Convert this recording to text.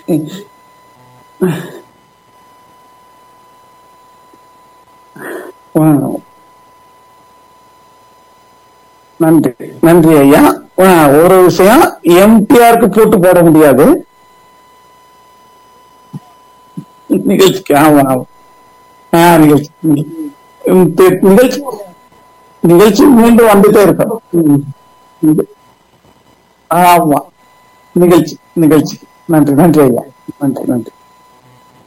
ஆ. நன்றி நன்றி ஐயா ஆ, ஒரு விஷயம் எம்டிஆருக்கு போட்டு போட முடியாது நிகழ்ச்சிக்கு ஆமா ஆமா ஆ நிகழ்ச்சி ம், தி- நிகழ்ச்சி நிகழ்ச்சி மீண்டும் வந்துட்டே இருக்கும் ம். இது- ஆமா நிகழ்ச்சி நிகழ்ச்சி நன்றி நன்றி ஐயா நன்றி நன்றி